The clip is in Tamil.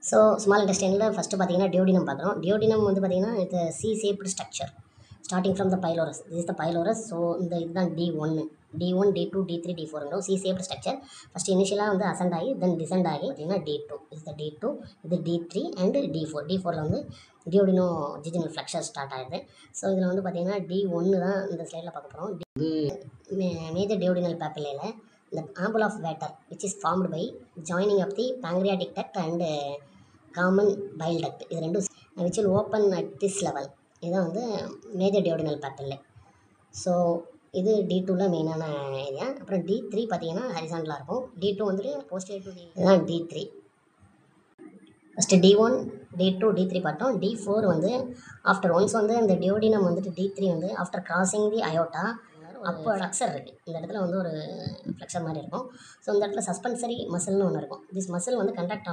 ஸோ ஸ்மால் இன்டெஸ்டைனில் ஃபஸ்ட்டு பார்த்தீங்கன்னா டியோடினம் பார்க்குறோம் டியோடினம் வந்து பார்த்தீங்கன்னா இது C shaped structure starting from the pylorus is the pylorus so இந்த இதுதான் டி ஒன்று D one D two D three D ஃபோருங்கிறோம் சி சேப்டு ஸ்ட்ரக்சர் ஃபஸ்ட்டு இனிஷியலாக வந்து அசெண்ட் ஆகி தென் டிசெண்ட் ஆகி பார்த்தீங்கன்னா D two is the D two இது D three and D four D ஃபோரில் வந்து டியோடினோ ஜிஜினல் ஃப்ளக்ஷர் ஸ்டார்ட் ஆகுது ஸோ இதில் வந்து பார்த்தீங்கன்னா டி ஒன்று தான் இந்த ஸ்லைடில் பார்க்க போகிறோம் மேஜர் டியோடினல் பேப்பிலையில் இந்த ampulla of Vater which is formed by joining of the pancreatic duct and common bile duct இது ரெண்டும் which will open at this level இதுதான் வந்து மேஜர் டியோடினல் பேப்பிள்ளை ஸோ இது டி டூவில் மெயினான ஏரியா அப்புறம் டி த்ரீ பார்த்தீங்கன்னா ஹரிசாண்டலாக இருக்கும் டி டூ வந்துட்டு போஸ்டர் டு டி இதுதான் D three first D one D two D three பார்த்தோம் டி ஃபோர் வந்து ஆஃப்டர் ஒன்ஸ் வந்து இந்த டியோடினம் வந்துட்டு டி த்ரீ வந்து ஆஃப்டர் கிராசிங் தி அயோட்டா அப்போ ஃப்ளக்சர் இருக்குது இந்த இடத்துல வந்து ஒரு ஃப்ளக்சர் மாதிரி இருக்கும் ஸோ இந்த இடத்துல சஸ்பென்சரி மசில்னு ஒன்று இருக்கும் திஸ் மசில் வந்து கண்டக்ட்